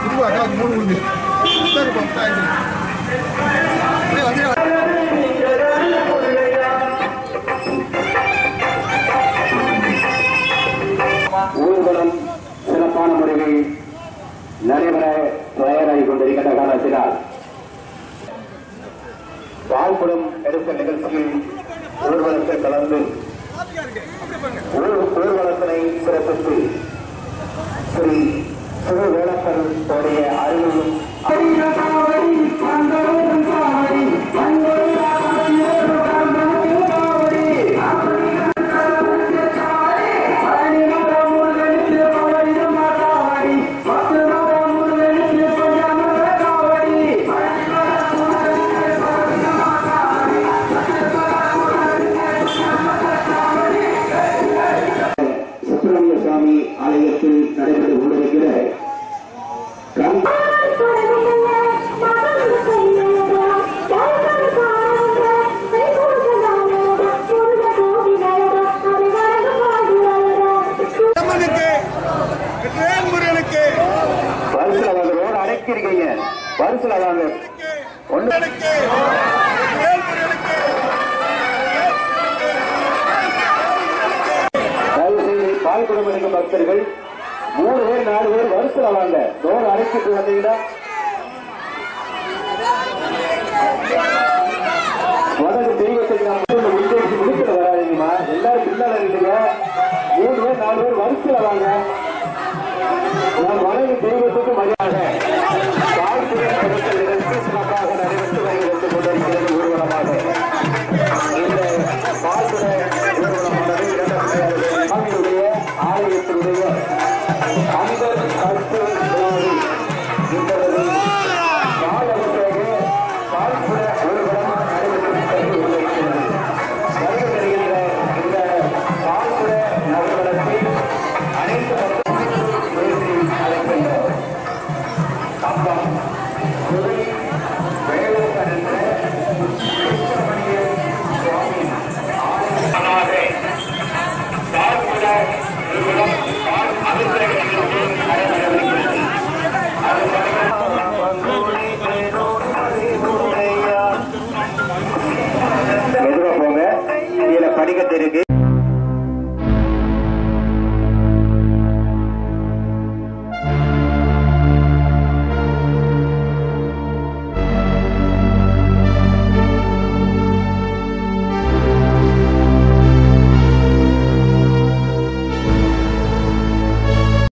திரும்ப அக்காவுக்கு மூணு கொடுங்க சரிப்பா தேங்க்யூ ஊர்வலம் சிறப்பான முறையில் நடைபெற தயாராகி கொண்டிருக்கின்ற காரணத்தினால் வாழ்புறம் எடுத்த நிகழ்ச்சியில் ஊர்வலத்தில் கலந்து ஊர்- ஊர்வலத்தினை சிறப்பித்து ஸ்ரீ சிறு வேளப்பன் உடைய அறிவையும் சுப்பிரமணிய சுவாமி ஆலயத்தில் நடைபெற்றுக் கொண்டிருக்கிற கண் அம்மனுக்கு ட்ரெயின் முருகனுக்கு வருஷல வாங்க ரோடு அடைக்கிறீங்க வருஷல வாங்க ஒண்ணு முருகனுக்கு ட்ரெயின் முருகனுக்கு தயவு செய்து பால் குடம் எடுக்கும் பக்தர்கள் மூணு பேர் நாலு பேர் வருஷல வாங்க ரோடு அடைச்சிட்டு வந்தீங்கன்னா வடக்கு தெய்வத்துக்கு நாம் வந்து முன்னேற்றி முடிக்கிற வராதீங்கம்மா எல்லாரும் பின்னால இருக்கீங்க மூணு பேர் நாலு பேர் வருஷல வாங்க நான் வடக்கு தெய்வத்துக்கு மரியாதை பால் குடம் எடுத்தல் நிகழ்ச்சி சிறப்பாக நடைபெற்று வருகிறது கொண்டிருக்கிறது ஊர்வலமாக இந்த பால்குட ஊர்வலமானது இரண்டாவது சுவாமியுடைய ஆலயத்தினுடைய அந்த கட்டு விழாவில் இன்றது பால் அபிஷேக பால்குட ஊர்வலம் நடைபெற்று கொண்டிருக்கிறது வருகை தருகின்ற இந்த பால்குட நகர்வலத்தில் அனைத்து மக்களும் பேசி அழைக்கின்றோம் கம்பம் குறை வேலைக்கடந்த சுப்பிரமணிய சுவாமி ஆலயமாக பால்குட ஊர்வலம் பால் அபிஷேக நிகழ்ச்சி நடைபெறவிருக்கிறது மெதுவா போங்க கீழே படிக்கட்டு இருக்கு